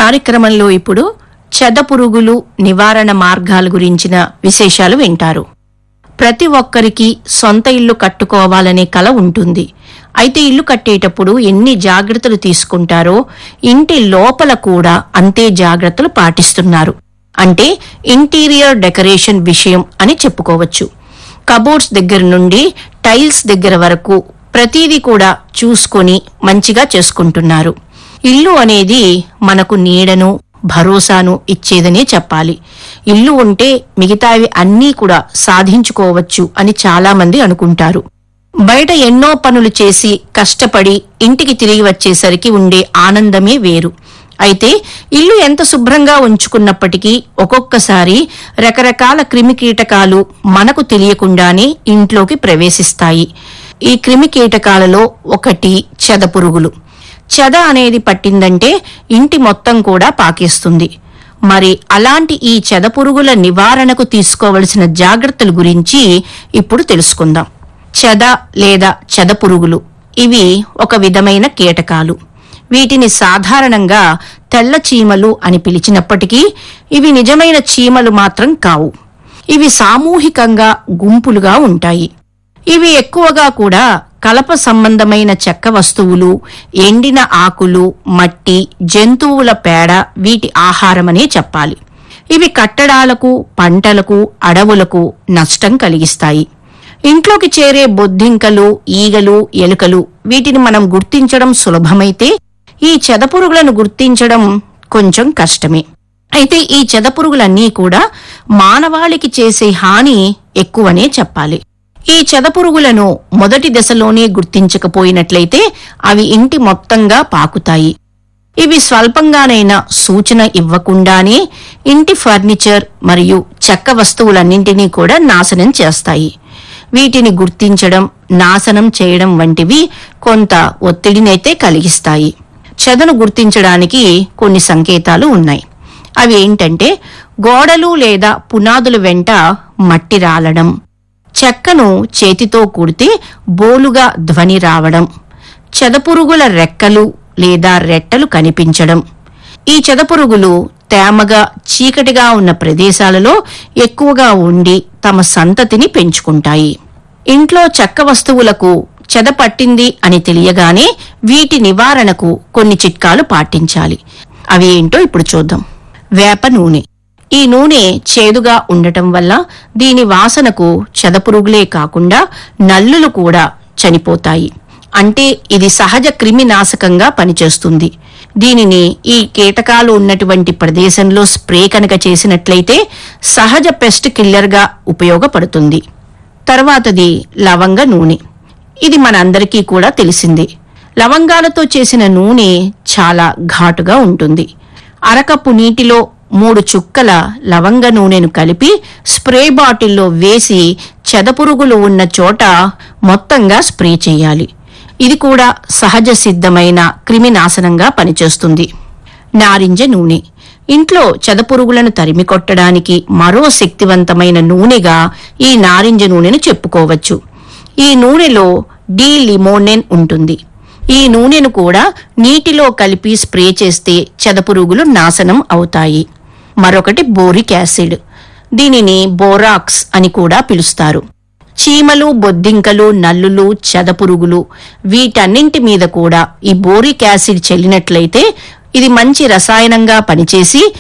కార్యక్రమంలో ఇప్పుడు చెదపురుగులు నివారణ మార్గాల గురించిన విశేషాలు వింటారు ప్రతి ఒక్కరికి సొంత ఇల్లు కట్టుకోవాలనే కల ఉంటుంది అయితే ఇల్లు కట్టేటప్పుడు ఎన్ని జాగ్రత్తలు తీసుకుంటారో ఇంటి లోపల కూడా అంతే జాగ్రత్తలు పాటిస్తున్నారు అంటే ఇంటీరియర్ డెకరేషన్ విషయం అని చెప్పుకోవచ్చు కబోర్డ్స్ దగ్గర నుండి టైల్స్ దగ్గర వరకు ప్రతిదీ కూడా చూసుకొని మంచిగా చేసుకుంటున్నారు ఇల్లు అనేది మనకు నీడను భరోసాను ఇచ్చేదనే చెప్పాలి ఇల్లు ఉంటే మిగతావి అన్నీ కూడా సాధించుకోవచ్చు అని చాలా మంది అనుకుంటారు బయట ఎన్నో పనులు చేసి కష్టపడి ఇంటికి తిరిగి వచ్చేసరికి ఉండే ఆనందమే వేరు అయితే ఇల్లు ఎంత శుభ్రంగా ఉంచుకున్నప్పటికీ ఒక్కొక్కసారి రకరకాల క్రిమికీటకాలు మనకు తెలియకుండానే ఇంట్లోకి ప్రవేశిస్తాయి ఈ క్రిమికీటకాలలో ఒకటి చెదపురుగులు చెద అనేది పట్టిందంటే ఇంటి మొత్తం కూడా పాకేస్తుంది మరి అలాంటి ఈ చెదపురుగుల నివారణకు తీసుకోవలసిన జాగ్రత్తల గురించి ఇప్పుడు తెలుసుకుందాం చెద లేదా చెదపురుగులు ఇవి ఒక విధమైన కీటకాలు వీటిని సాధారణంగా తెల్ల చీమలు అని పిలిచినప్పటికీ ఇవి నిజమైన చీమలు మాత్రం కావు ఇవి సామూహికంగా గుంపులుగా ఉంటాయి ఇవి ఎక్కువగా కూడా కలప సంబంధమైన చెక్క వస్తువులు ఎండిన ఆకులు మట్టి జంతువుల పేడ వీటి ఆహారమనే చెప్పాలి ఇవి కట్టడాలకు పంటలకు అడవులకు నష్టం కలిగిస్తాయి ఇంట్లోకి చేరే బొద్దింకలు ఈగలు ఎలుకలు వీటిని మనం గుర్తించడం సులభమైతే ఈ చెదపురుగులను గుర్తించడం కొంచెం కష్టమే అయితే ఈ చెదపురుగులన్నీ కూడా మానవాళికి చేసే హాని ఎక్కువనే చెప్పాలి ఈ చెదపురుగులను మొదటి దశలోనే గుర్తించకపోయినట్లయితే అవి ఇంటి మొత్తంగా పాకుతాయి ఇవి స్వల్పంగానైనా సూచన ఇవ్వకుండానే ఇంటి ఫర్నిచర్ మరియు చెక్క వస్తువులన్నింటినీ కూడా నాశనం చేస్తాయి వీటిని గుర్తించడం నాశనం చేయడం వంటివి కొంత ఒత్తిడినైతే కలిగిస్తాయి చెదను గుర్తించడానికి కొన్ని సంకేతాలు ఉన్నాయి అవి ఏంటంటే గోడలు లేదా పునాదుల వెంట మట్టి రాలడం చెక్కను చేతితో కుడితే బోలుగా ధ్వని రావడం చెదపురుగుల రెక్కలు లేదా రెట్టలు కనిపించడం ఈ చెదపురుగులు తేమగా చీకటిగా ఉన్న ప్రదేశాలలో ఎక్కువగా ఉండి తమ సంతతిని పెంచుకుంటాయి ఇంట్లో చెక్క వస్తువులకు చెద పట్టింది అని తెలియగానే వీటి నివారణకు కొన్ని చిట్కాలు పాటించాలి అవి ఏంటో ఇప్పుడు చూద్దాం వేప నూనె ఈ నూనె చేదుగా ఉండటం వల్ల దీని వాసనకు చెదపురుగులే కాకుండా నల్లులు కూడా చనిపోతాయి అంటే ఇది సహజ క్రిమినాశకంగా పనిచేస్తుంది దీనిని ఈ కీటకాలు ఉన్నటువంటి ప్రదేశంలో స్ప్రే కనుక చేసినట్లయితే సహజ పెస్ట్ కిల్లర్గా ఉపయోగపడుతుంది తర్వాతది లవంగ నూనె ఇది మనందరికీ కూడా తెలిసిందే లవంగాలతో చేసిన నూనె చాలా ఘాటుగా ఉంటుంది అరకప్పు నీటిలో మూడు చుక్కల లవంగ నూనెను కలిపి స్ప్రే బాటిల్లో వేసి చెదపురుగులు ఉన్న చోట మొత్తంగా స్ప్రే చేయాలి ఇది కూడా సహజ సిద్ధమైన క్రిమినాశనంగా పనిచేస్తుంది నారింజ నూనె ఇంట్లో చెదపురుగులను తరిమి కొట్టడానికి మరో శక్తివంతమైన నూనెగా ఈ నారింజ నూనెను చెప్పుకోవచ్చు ఈ నూనెలో డి లిమోనెన్ ఉంటుంది ఈ నూనెను కూడా నీటిలో కలిపి స్ప్రే చేస్తే చెదపురుగులు నాశనం అవుతాయి మరొకటి బోరిక్ యాసిడ్ దీనిని బోరాక్స్ అని కూడా పిలుస్తారు చీమలు బొద్దింకలు నల్లులు చెదపురుగులు వీటన్నింటి మీద కూడా ఈ బోరిక్ యాసిడ్ చెల్లినట్లయితే ఇది మంచి రసాయనంగా పనిచేసి